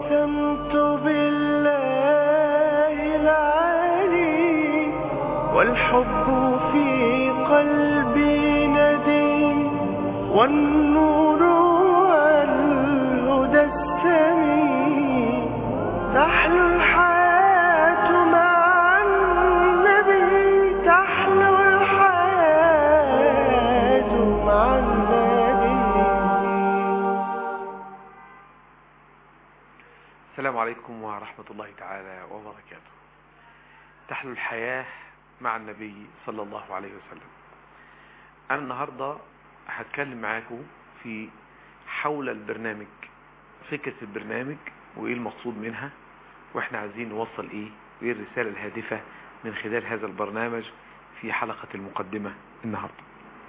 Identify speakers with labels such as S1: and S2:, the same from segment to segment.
S1: أقسمت بالله العلي والحب في قلبي ندي والنور والهدى السمي تحلو الحياة مع النبي تحلو الحياة مع النبي
S2: السلام عليكم ورحمة الله تعالى وبركاته تحلو الحياة مع النبي صلى الله عليه وسلم أنا النهاردة هتكلم معاكم في حول البرنامج فكرة البرنامج وإيه المقصود منها وإحنا عايزين نوصل إيه وإيه الرسالة الهادفة من خلال هذا البرنامج في حلقة المقدمة النهاردة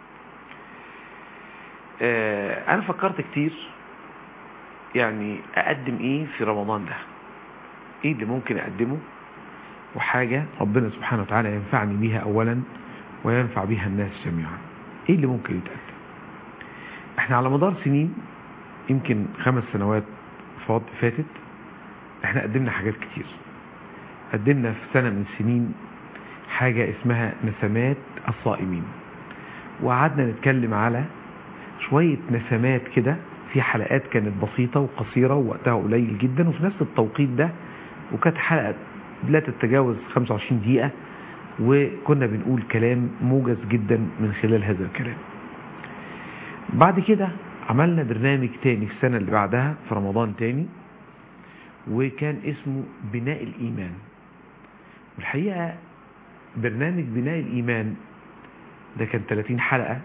S2: آه أنا فكرت كتير يعني اقدم ايه في رمضان ده ايه اللي ممكن اقدمه وحاجة ربنا سبحانه وتعالى ينفعني بيها اولا وينفع بيها الناس جميعا ايه اللي ممكن يتقدم احنا على مدار سنين يمكن خمس سنوات فات- فاتت احنا قدمنا حاجات كتير قدمنا في سنة من السنين حاجة اسمها نسمات الصائمين وقعدنا نتكلم على شوية نسمات كده في حلقات كانت بسيطة وقصيرة ووقتها قليل جدا وفي نفس التوقيت ده وكانت حلقة لا تتجاوز 25 دقيقة وكنا بنقول كلام موجز جدا من خلال هذا الكلام بعد كده عملنا برنامج تاني في السنة اللي بعدها في رمضان تاني وكان اسمه بناء الإيمان والحقيقة برنامج بناء الإيمان ده كان 30 حلقة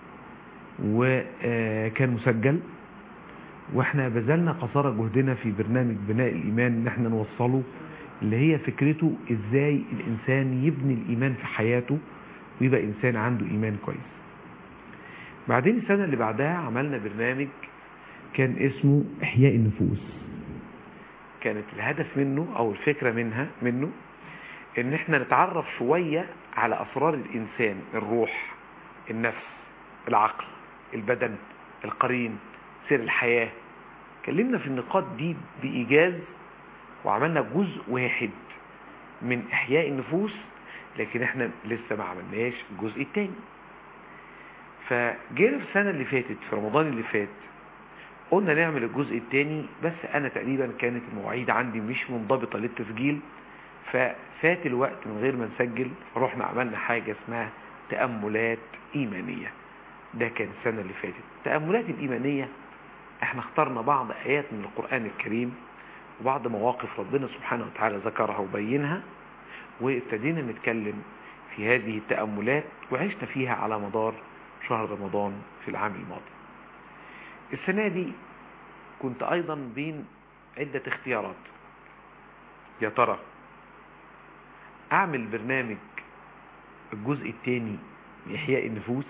S2: وكان مسجل واحنا بذلنا قصارى جهدنا في برنامج بناء الإيمان ان احنا نوصله اللي هي فكرته ازاي الإنسان يبني الإيمان في حياته ويبقى إنسان عنده إيمان كويس بعدين السنة اللي بعدها عملنا برنامج كان اسمه إحياء النفوس كانت الهدف منه أو الفكرة منها منه ان احنا نتعرف شوية على أسرار الإنسان الروح النفس العقل البدن القرين سير الحياة اتكلمنا في النقاط دي بإيجاز وعملنا جزء واحد من إحياء النفوس لكن احنا لسه ما عملناش الجزء التاني فجينا في السنة اللي فاتت في رمضان اللي فات قلنا نعمل الجزء التاني بس انا تقريبا كانت المواعيد عندي مش منضبطة للتسجيل ففات الوقت من غير ما نسجل رحنا عملنا حاجة اسمها تأملات إيمانية ده كان السنة اللي فاتت التأملات الإيمانية احنا اخترنا بعض آيات من القرآن الكريم وبعض مواقف ربنا سبحانه وتعالى ذكرها وبينها وابتدينا نتكلم في هذه التأملات وعشنا فيها على مدار شهر رمضان في العام الماضي السنة دي كنت أيضا بين عدة اختيارات يا ترى أعمل برنامج الجزء الثاني من إحياء النفوس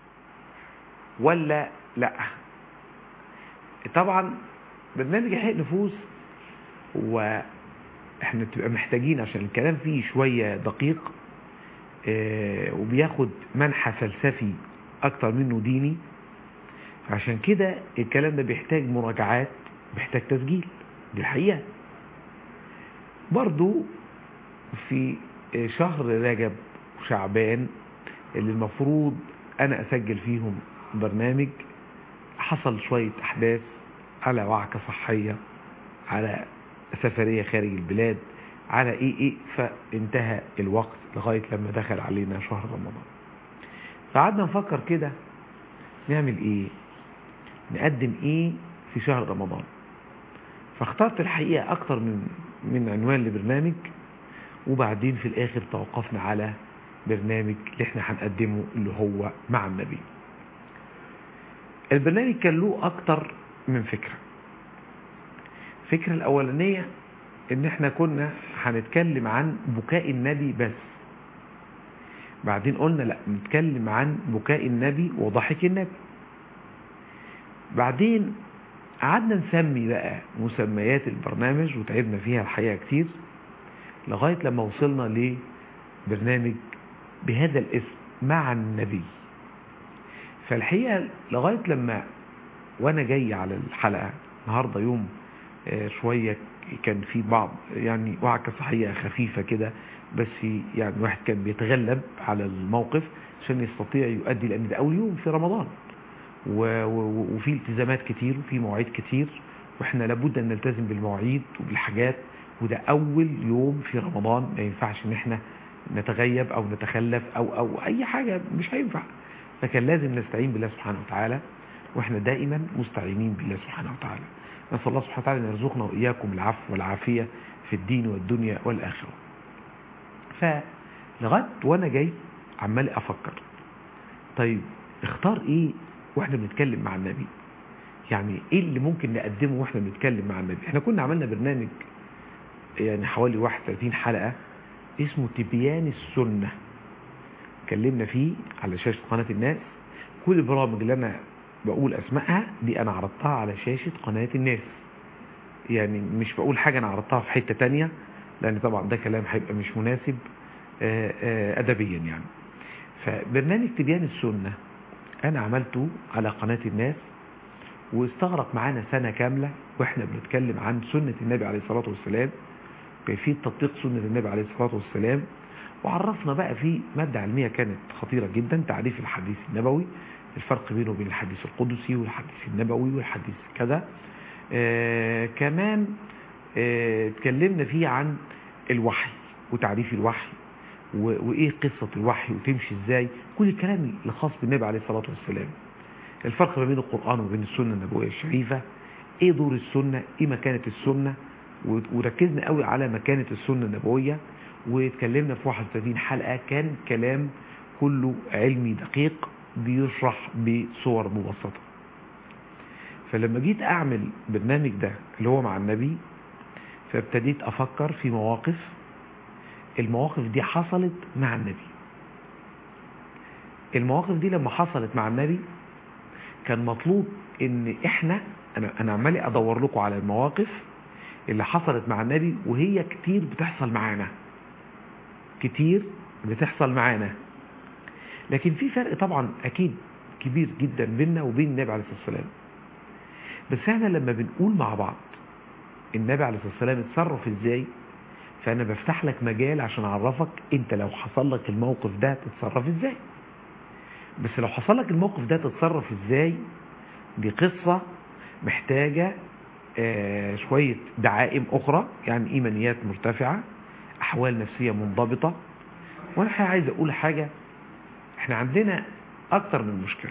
S2: ولا لا طبعا برنامج إحياء النفوس هو احنا بتبقى محتاجين عشان الكلام فيه شوية دقيق اه وبياخد منحى فلسفي اكتر منه ديني عشان كده الكلام ده بيحتاج مراجعات بيحتاج تسجيل دي الحقيقة برضو في شهر رجب وشعبان اللي المفروض انا اسجل فيهم برنامج حصل شوية احداث على وعكة صحية على سفرية خارج البلاد على ايه ايه فانتهى الوقت لغاية لما دخل علينا شهر رمضان فقعدنا نفكر كده نعمل ايه نقدم ايه في شهر رمضان فاخترت الحقيقة اكتر من من عنوان لبرنامج وبعدين في الاخر توقفنا على برنامج اللي احنا هنقدمه اللي هو مع النبي البرنامج كان له اكتر من فكرة الفكرة الاولانية ان احنا كنا هنتكلم عن بكاء النبي بس بعدين قلنا لا نتكلم عن بكاء النبي وضحك النبي بعدين قعدنا نسمي بقى مسميات البرنامج وتعبنا فيها الحقيقة كتير لغاية لما وصلنا لبرنامج بهذا الاسم مع النبي فالحقيقة لغاية لما وانا جاي على الحلقة النهاردة يوم آه، شوية كان في بعض يعني وعكة صحية خفيفة كده بس يعني واحد كان بيتغلب على الموقف عشان يستطيع يؤدي لأن ده أول يوم في رمضان و- و- وفي التزامات كتير وفي مواعيد كتير واحنا لابد ان نلتزم بالمواعيد وبالحاجات وده اول يوم في رمضان ما ينفعش ان احنا نتغيب او نتخلف او او اي حاجة مش هينفع فكان لازم نستعين بالله سبحانه وتعالى واحنا دائما مستعينين بالله سبحانه وتعالى نسأل الله سبحانه وتعالى ان يرزقنا واياكم العفو والعافية في الدين والدنيا والاخرة فلغايه وانا جاي عمال افكر طيب اختار ايه واحنا بنتكلم مع النبي يعني ايه اللي ممكن نقدمه واحنا بنتكلم مع النبي احنا كنا عملنا برنامج يعني حوالي 31 حلقة اسمه تبيان السنة اتكلمنا فيه على شاشة قناة الناس كل البرامج اللي انا بقول اسمائها دي انا عرضتها على شاشة قناة الناس يعني مش بقول حاجة انا عرضتها في حتة تانية لان طبعا ده كلام هيبقى مش مناسب آه، آه، ادبيا يعني فبرنامج تبيان السنة انا عملته على قناة الناس واستغرق معانا سنة كاملة واحنا بنتكلم عن سنة النبي عليه الصلاة والسلام كيفية تطبيق سنة النبي عليه الصلاة والسلام وعرفنا بقى في مادة علمية كانت خطيرة جدا تعريف الحديث النبوي الفرق بينه وبين الحديث القدسي والحديث النبوي والحديث كذا آه كمان آه اتكلمنا فيه عن الوحي وتعريف الوحي و- وايه قصة الوحي وتمشي ازاي كل الكلام الخاص بالنبي عليه الصلاة والسلام الفرق ما بين القرآن وبين السنة النبوية الشريفة ايه دور السنة ايه مكانة السنة و- وركزنا قوي على مكانة السنة النبوية واتكلمنا في 31 حلقة كان كلام كله علمي دقيق بيشرح بصور مبسطة فلما جيت اعمل برنامج ده اللي هو مع النبي فابتديت افكر في مواقف المواقف دي حصلت مع النبي المواقف دي لما حصلت مع النبي كان مطلوب ان احنا انا انا عمال ادور لكم على المواقف اللي حصلت مع النبي وهي كتير بتحصل معانا كتير بتحصل معانا لكن في فرق طبعا اكيد كبير جدا بيننا وبين النبي عليه الصلاه والسلام بس احنا لما بنقول مع بعض النبي عليه الصلاه والسلام اتصرف ازاي فانا بفتح لك مجال عشان اعرفك انت لو حصل لك الموقف ده تتصرف ازاي بس لو حصل لك الموقف ده تتصرف ازاي دي قصة محتاجة آه، شوية دعائم أخرى يعني إيمانيات مرتفعة أحوال نفسية منضبطة وأنا الحقيقة عايز أقول حاجة إحنا عندنا أكتر من مشكلة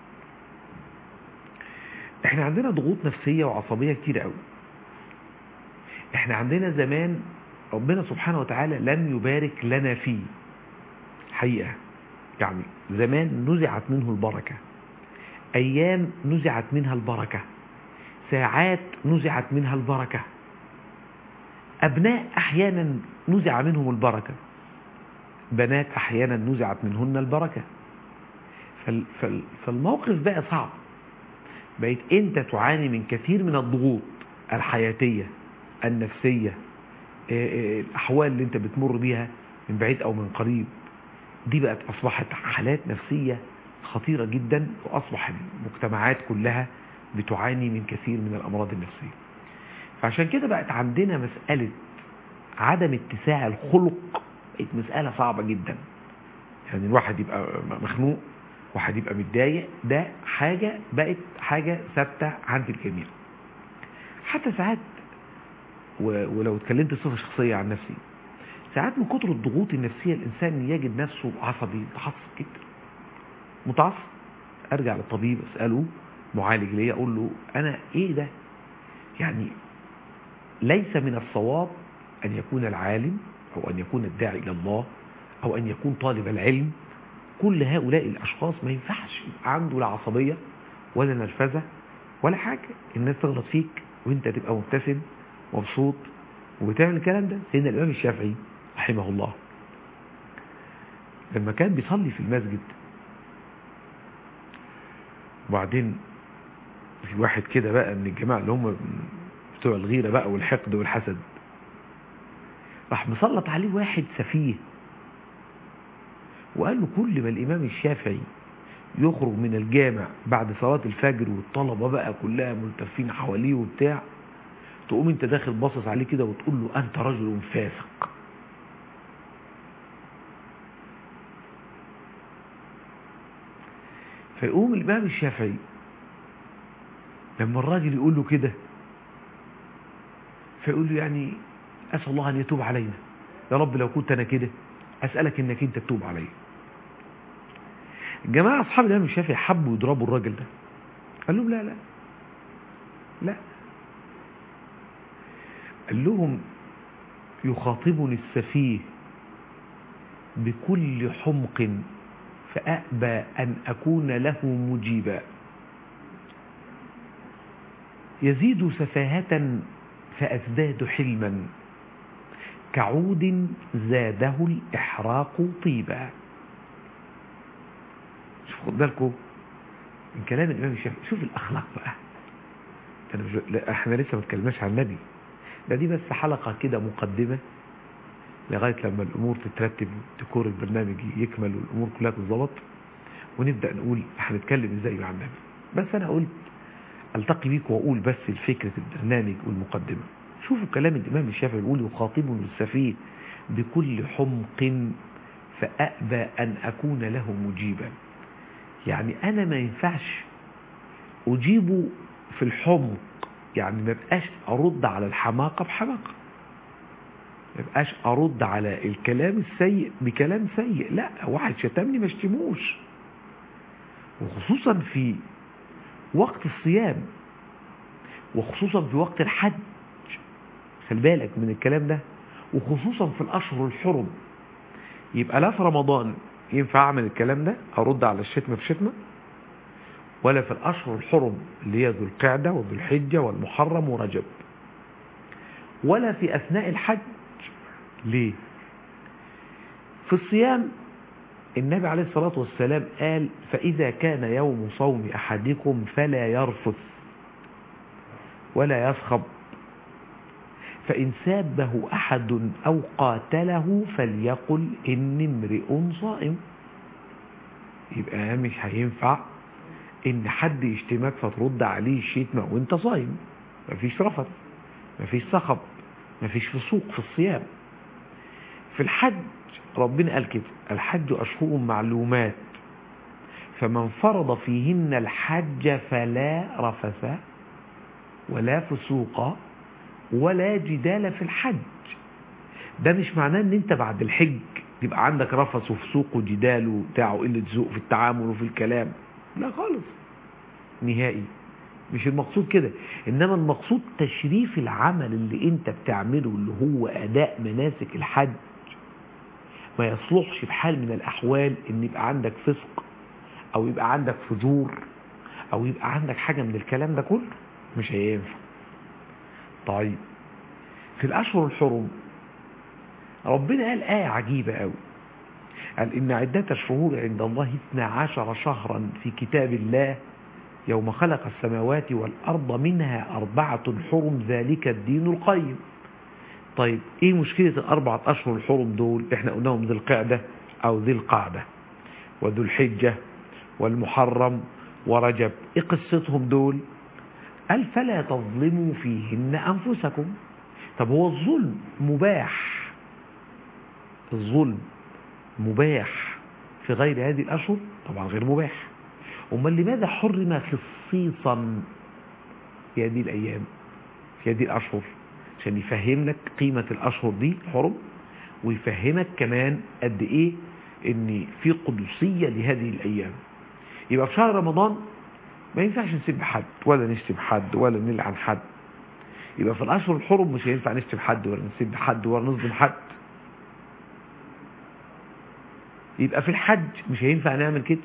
S2: إحنا عندنا ضغوط نفسية وعصبية كتير قوي إحنا عندنا زمان ربنا سبحانه وتعالى لم يبارك لنا فيه حقيقة يعني زمان نزعت منه البركة أيام نزعت منها البركة ساعات نزعت منها البركة أبناء أحيانا نزع منهم البركة بنات أحيانا نزعت منهن البركة فال فال فالموقف بقى صعب بقيت أنت تعاني من كثير من الضغوط الحياتية النفسية آه، آه، الأحوال اللي أنت بتمر بيها من بعيد أو من قريب دي بقت أصبحت حالات نفسية خطيرة جدا وأصبح المجتمعات كلها بتعاني من كثير من الأمراض النفسية فعشان كده بقت عندنا مسألة عدم اتساع الخلق بقت مسألة صعبة جدا يعني الواحد يبقى مخنوق واحد يبقى متضايق ده حاجة بقت حاجة ثابتة عند الجميع حتى ساعات و- ولو اتكلمت صفة شخصية عن نفسي ساعات من كتر الضغوط النفسية الإنسان يجد نفسه عصبي متعصب جدا متعصب أرجع للطبيب أسأله معالج ليا أقول له أنا إيه ده يعني ليس من الصواب أن يكون العالم أو أن يكون الداعي إلى الله أو أن يكون طالب العلم كل هؤلاء الأشخاص ما ينفعش يبقى عنده لا عصبية ولا نرفزة ولا حاجة الناس تغلط فيك وانت تبقى مبتسم مبسوط وبتعمل الكلام ده سيدنا الإمام الشافعي رحمه الله لما كان بيصلي في المسجد وبعدين في واحد كده بقى من الجماعة اللي هم بتوع الغيرة بقى والحقد والحسد راح مسلط عليه واحد سفيه وقال له كل ما الإمام الشافعي يخرج من الجامع بعد صلاة الفجر والطلبة بقى كلها ملتفين حواليه وبتاع تقوم انت داخل باصص عليه كده وتقول له انت رجل فاسق فيقوم الامام الشافعي لما الراجل يقول له كده فيقول له يعني اسال الله ان يتوب علينا يا رب لو كنت انا كده اسالك انك انت تتوب عليا الجماعه اصحاب الامام الشافعي حبوا يضربوا الراجل ده قال لهم لا لا لا قال لهم يخاطبني السفيه بكل حمق فأأبى أن أكون له مجيبا يزيد سفاهة فأزداد حلما كعود زاده الإحراق طيبا شوف خد بالكم من كلام الإمام الشافعي شوف الأخلاق بقى أنا مش... لا احنا لسه ما اتكلمناش عن النبي ده دي بس حلقة كده مقدمة لغاية لما الأمور تترتب ديكور البرنامج يكمل والأمور كلها تتظبط ونبدأ نقول هنتكلم ازاي عن النبي بس أنا قلت ألتقي بيك وأقول بس الفكرة البرنامج والمقدمة شوفوا كلام الإمام الشافعي يقول يخاطبني السفيه بكل حمق فأأبى أن أكون له مجيبا يعني أنا ما ينفعش أجيبه في الحمق يعني ما بقاش أرد على الحماقة بحماقة ما بقاش أرد على الكلام السيء بكلام سيء لا واحد شتمني ما اشتموش وخصوصا في وقت الصيام وخصوصا في وقت الحج خلي بالك من الكلام ده وخصوصا في الأشهر الحرم يبقى لا في رمضان ينفع أعمل الكلام ده أرد على الشتمة بشتمة ولا في الأشهر الحرم اللي هي ذو القعدة وذو الحجة والمحرم ورجب ولا في أثناء الحج ليه في الصيام النبي عليه الصلاة والسلام قال فإذا كان يوم صوم أحدكم فلا يرفث ولا يصخب فإن سابه أحد أو قاتله فليقل إني امرئ صائم يبقى مش هينفع إن حد يشتمك فترد عليه الشتمة وانت صايم مفيش رفث مفيش صخب مفيش فسوق في الصيام في الحج ربنا قال كده الحج أشهر معلومات فمن فرض فيهن الحج فلا رفث ولا فسوق ولا جدال في الحج ده مش معناه ان انت بعد الحج يبقى عندك رفث وفسوق وجدال وبتاع وقله ذوق في التعامل وفي الكلام لا خالص نهائي مش المقصود كده انما المقصود تشريف العمل اللي انت بتعمله اللي هو اداء مناسك الحج ما يصلحش بحال من الاحوال ان يبقى عندك فسق او يبقى عندك فجور او يبقى عندك حاجة من الكلام ده كله مش هينفع طيب في الاشهر الحرم ربنا قال آية عجيبة قوي قال إن عدة الشهور عند الله 12 شهرا في كتاب الله يوم خلق السماوات والأرض منها أربعة حرم ذلك الدين القيم طيب إيه مشكلة الأربعة أشهر الحرم دول إحنا قلناهم ذي القعدة أو ذي القعدة وذو الحجة والمحرم ورجب إيه قصتهم دول قال فلا تظلموا فيهن أنفسكم طب هو الظلم مباح الظلم مباح في غير هذه الأشهر طبعا غير مباح أمال لماذا حرم خصيصا في هذه الأيام في هذه الأشهر عشان يفهم لك قيمة الأشهر دي حرم ويفهمك كمان قد إيه إن في قدسية لهذه الأيام يبقى في شهر رمضان ما ينفعش نسيب حد ولا نشتم حد ولا نلعن حد يبقى في الأشهر الحرم مش هينفع نشتم حد ولا نسيب حد ولا نظلم حد يبقى في الحج مش هينفع نعمل كده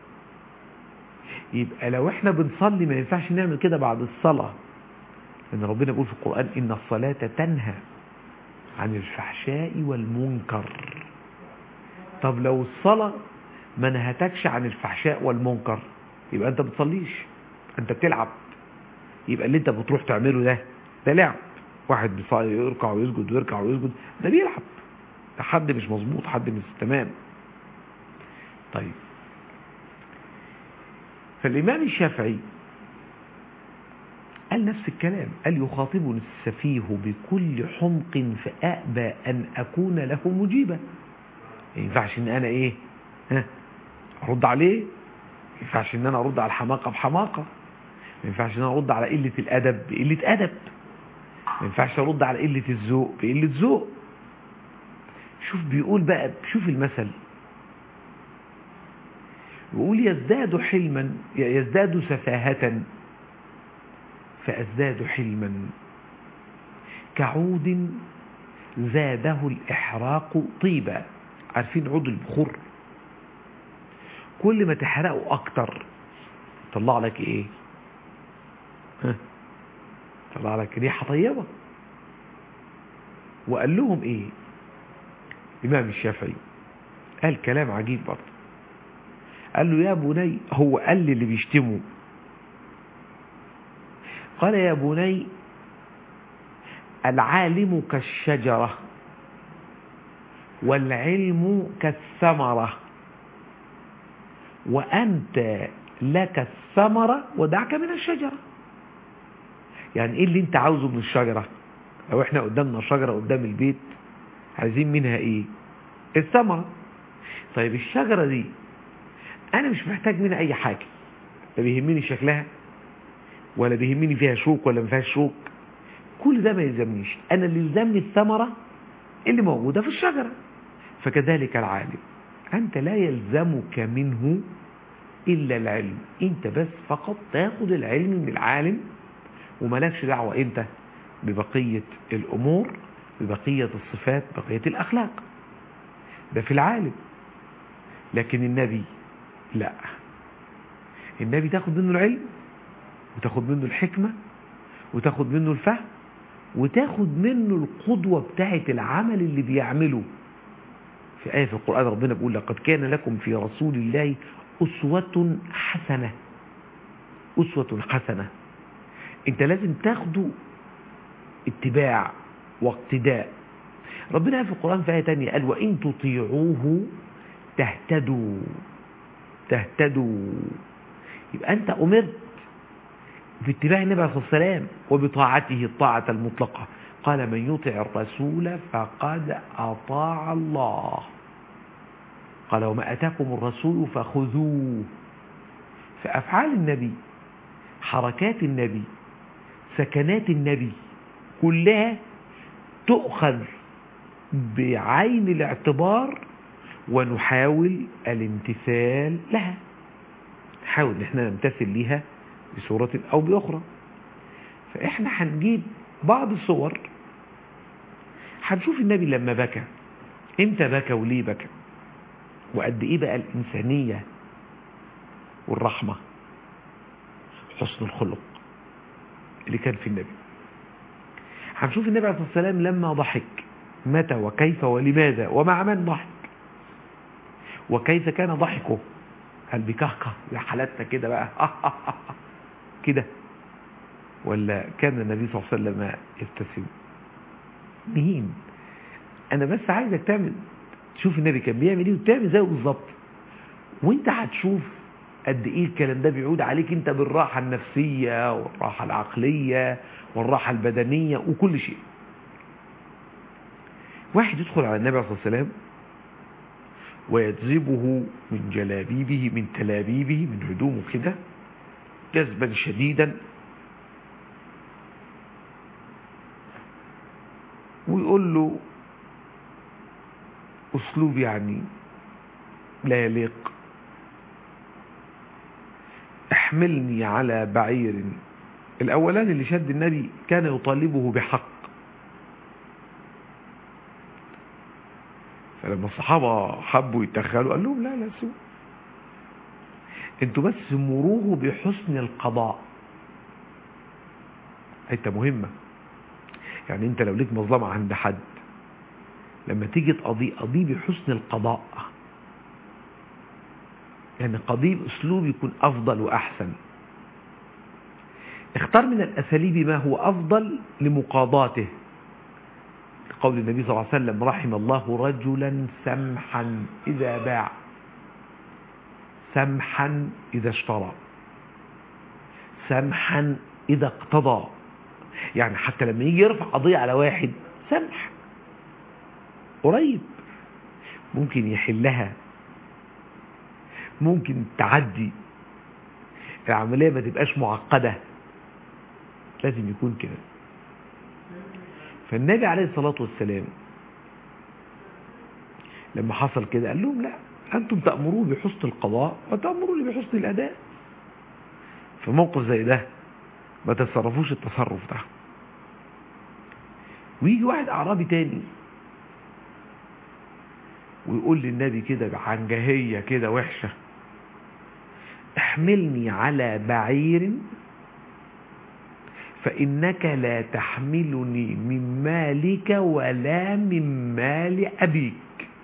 S2: يبقى لو احنا بنصلي ما ينفعش نعمل كده بعد الصلاة لأن ربنا بيقول في القرآن إن الصلاة تنهى عن الفحشاء والمنكر طب لو الصلاة ما نهتكش عن الفحشاء والمنكر يبقى انت بتصليش انت بتلعب يبقى اللي انت بتروح تعمله ده ده لعب واحد يركع ويسجد ويركع ويسجد ده بيلعب ده حد مش مظبوط حد مش تمام طيب فالإمام الشافعي قال نفس الكلام قال يخاطبني السفيه بكل حمق فأأبى أن أكون له مجيبا ما ينفعش ان انا ايه ها ارد عليه ما ينفعش ان انا ارد على الحماقة بحماقة ما ينفعش ان انا ارد على قلة الادب بقلة ادب ما ينفعش ارد على قلة الذوق بقلة ذوق شوف بيقول بقى شوف المثل يقول يزداد حلما يزداد سفاهة فأزداد حلما كعود زاده الإحراق طيبا عارفين عود البخور كل ما تحرقه أكتر طلع لك إيه ها طلع لك ريحة طيبة وقال لهم إيه إمام الشافعي قال كلام عجيب برضه قال له يا بني هو قال لي اللي بيشتمه قال يا بني العالم كالشجرة والعلم كالثمرة وأنت لك الثمرة ودعك من الشجرة يعني ايه اللي انت عاوزه من الشجرة لو احنا قدامنا شجرة قدام البيت عايزين منها ايه الثمرة طيب الشجرة دي انا مش محتاج منها اي حاجة لا بيهمني شكلها ولا بيهمني فيها شوك ولا ما فيهاش شوك كل ده ما يلزمنيش انا اللي يلزمني الثمرة اللي موجودة في الشجرة فكذلك العالم انت لا يلزمك منه الا العلم انت بس فقط تاخد العلم من العالم وملكش دعوة انت ببقية الامور ببقية الصفات بقية الاخلاق ده في العالم لكن النبي لا النبي تاخد منه العلم وتاخد منه الحكمة وتاخد منه الفهم وتاخد منه القدوة بتاعة العمل اللي بيعمله في آية في القرآن ربنا بيقول لقد كان لكم في رسول الله أسوة حسنة أسوة حسنة انت لازم تاخده اتباع واقتداء ربنا في القرآن في آية تانية قال وإن تطيعوه تهتدوا تهتدوا يبقى أنت أمرت باتباع النبي عليه الصلاة والسلام وبطاعته الطاعة المطلقة قال من يطع الرسول فقد أطاع الله قال وما أتاكم الرسول فخذوه فأفعال النبي حركات النبي سكنات النبي كلها تؤخذ بعين الاعتبار ونحاول الامتثال لها نحاول ان احنا نمتثل لها بصورة او باخرى فاحنا هنجيب بعض الصور هنشوف النبي لما بكى امتى بكى وليه بكى وقد ايه بقى الانسانية والرحمة حسن الخلق اللي كان في النبي هنشوف النبي عليه الصلاة والسلام لما ضحك متى وكيف ولماذا ومع من ضحك وكيف كان ضحكه هل بكهكه يا حالتنا كده بقى كده ولا كان النبي صلى الله عليه وسلم يبتسم مين انا بس عايزك تعمل تشوف النبي كان بيعمل ايه وتعمل زيه بالظبط وانت هتشوف قد ايه الكلام ده بيعود عليك انت بالراحه النفسيه والراحه العقليه والراحه البدنيه وكل شيء واحد يدخل على النبي عليه الصلاه والسلام ويجذبه من جلابيبه من تلابيبه من هدومه كده جذبا شديدا ويقول له اسلوب يعني لا يليق احملني على بعير الاولان اللي شد النبي كان يطالبه بحق فلما الصحابة حبوا يتدخلوا قال لهم لا لا سوء انتوا بس مروه بحسن القضاء حته مهمة يعني انت لو ليك مظلمة عند حد لما تيجي تقضي قضيه بحسن القضاء يعني قضيه باسلوب يكون افضل واحسن اختار من الاساليب ما هو افضل لمقاضاته قول النبي صلى الله عليه وسلم رحم الله رجلا سمحا إذا باع سمحا إذا اشترى سمحا إذا اقتضى يعني حتى لما يجي يرفع قضية على واحد سمح قريب ممكن يحلها ممكن تعدي العملية ما تبقاش معقدة لازم يكون كده فالنبي عليه الصلاة والسلام لما حصل كده قال لهم لا أنتم تأمرون بحسن القضاء وتأمرون بحسن الأداء في موقف زي ده ما تتصرفوش التصرف ده ويجي واحد أعرابي تاني ويقول للنبي كده بعنجهية كده وحشة احملني على بعير فإنك لا تحملني من مالك ولا من مال أبيك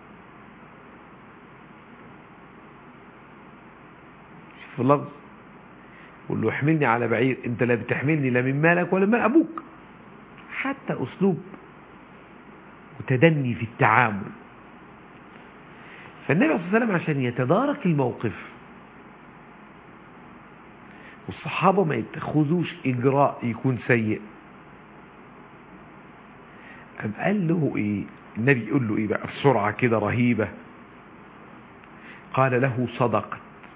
S2: شوف اللفظ قول له احملني على بعير انت لا بتحملني لا من مالك ولا من مال أبوك حتى أسلوب وتدني في التعامل فالنبي صلى الله عليه وسلم عشان يتدارك الموقف والصحابة ما يتخذوش إجراء يكون سيء أم قال له إيه النبي يقول له إيه بقى بسرعة كده رهيبة قال له صدقت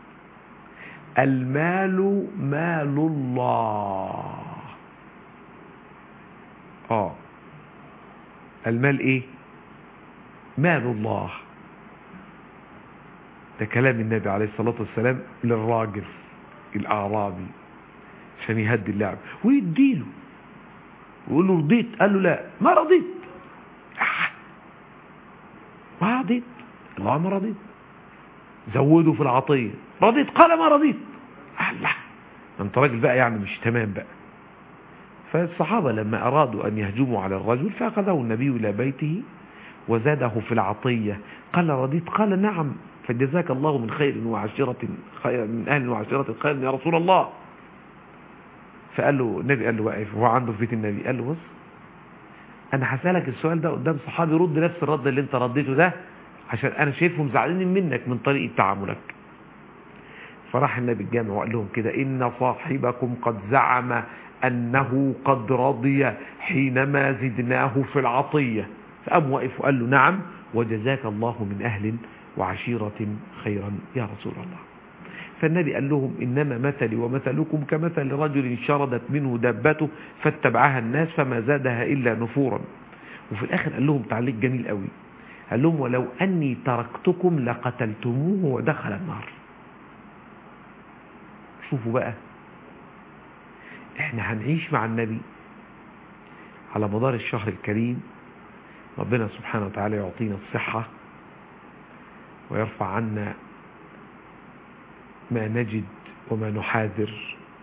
S2: المال مال الله آه المال إيه مال الله ده كلام النبي عليه الصلاة والسلام للراجل الأعرابي عشان يهدي اللعب ويديله ويقول له رضيت قال له لا ما رضيت آه. ما رضيت الله ما رضيت زودوا في العطية رضيت قال ما رضيت الله انت راجل بقى يعني مش تمام بقى فالصحابة لما أرادوا أن يهجموا على الرجل فأخذه النبي إلى بيته وزاده في العطية قال رضيت قال نعم فجزاك الله من خير وعشرة خير من أهل وعشرة خير يا رسول الله فقال له النبي قال له واقف وهو عنده في بيت النبي قال له بص أنا هسألك السؤال ده قدام صحابي رد نفس الرد اللي أنت رديته ده عشان أنا شايفهم زعلانين منك من طريقة تعاملك فراح النبي الجامع وقال لهم كده إن صاحبكم قد زعم أنه قد رضي حينما زدناه في العطية فقام واقف وقال له نعم وجزاك الله من أهل وعشيرة خيرا يا رسول الله فالنبي قال لهم إنما مثلي ومثلكم كمثل رجل شردت منه دابته فاتبعها الناس فما زادها إلا نفورا وفي الآخر قال لهم تعليق جميل قوي قال لهم ولو أني تركتكم لقتلتموه ودخل النار شوفوا بقى احنا هنعيش مع النبي على مدار الشهر الكريم ربنا سبحانه وتعالى يعطينا الصحة ويرفع عنا ما نجد وما نحاذر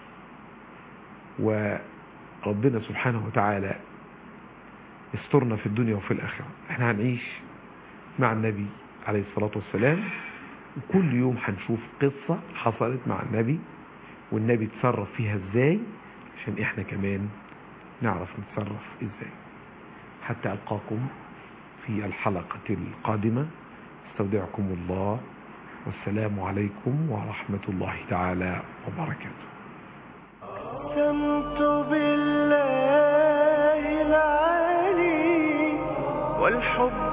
S2: وربنا سبحانه وتعالى يسترنا في الدنيا وفي الآخرة احنا هنعيش مع النبي عليه الصلاة والسلام وكل يوم هنشوف قصة حصلت مع النبي والنبي تصرف فيها ازاي عشان احنا كمان نعرف نتصرف ازاي حتى ألقاكم في الحلقة القادمة استودعكم الله والسلام عليكم ورحمة الله تعالى وبركاته
S1: أقسمت بالله العلي والحب